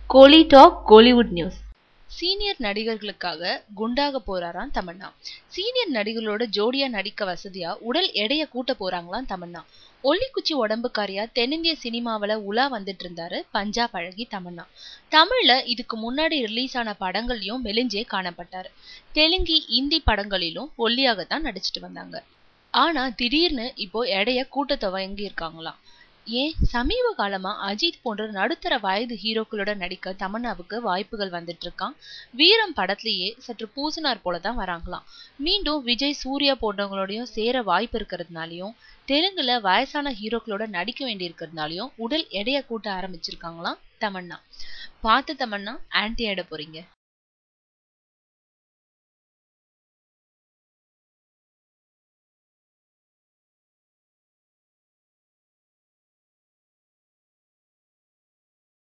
கோலி talk Kollywood news senior நடிகர்களுக்காக குண்டாக போறாராம் தமன்னா சீனியர் நடிகர்களோட ஜோடியா நடிக்க வசதியா உடல் எடைய கூட்ட போறாங்களாம் தமன்னா ஒல்லிக்குச்சி உடம்புக்காரியா தென்னிந்திய சினிமாவில உலா வந்துட்டு இருந்தாரு பஞ்சாப் அழகி தமன்னா தமிழ்ல இதுக்கு முன்னாடி ரிலீஸ் ஆன படங்கள்லயும் மெலிஞ்சே காணப்பட்டாரு தெலுங்கி இந்தி படங்களிலும் ஒல்லியாகத்தான் நடிச்சிட்டு வந்தாங்க ஆனா திடீர்னு இப்போ எடைய கூட்ட துவங்கி இருக்காங்களாம் ஏன் சமீப காலமா அஜித் போன்ற நடுத்தர வயது ஹீரோக்களோட நடிக்க தமன்னாவுக்கு வாய்ப்புகள் வந்துட்டு இருக்கான் வீரம் படத்திலேயே சற்று பூசனார் போல தான் வராங்களாம் மீண்டும் விஜய் சூர்யா போன்றவங்களோடையும் சேர வாய்ப்பு இருக்கிறதுனாலயும் தெலுங்குல வயசான ஹீரோக்களோட நடிக்க வேண்டி இருக்கிறதுனாலயும் உடல் எடைய கூட்ட ஆரம்பிச்சிருக்காங்களாம் தமன்னா பார்த்து தமன்னா ஆன்டி ஆயிட போறீங்க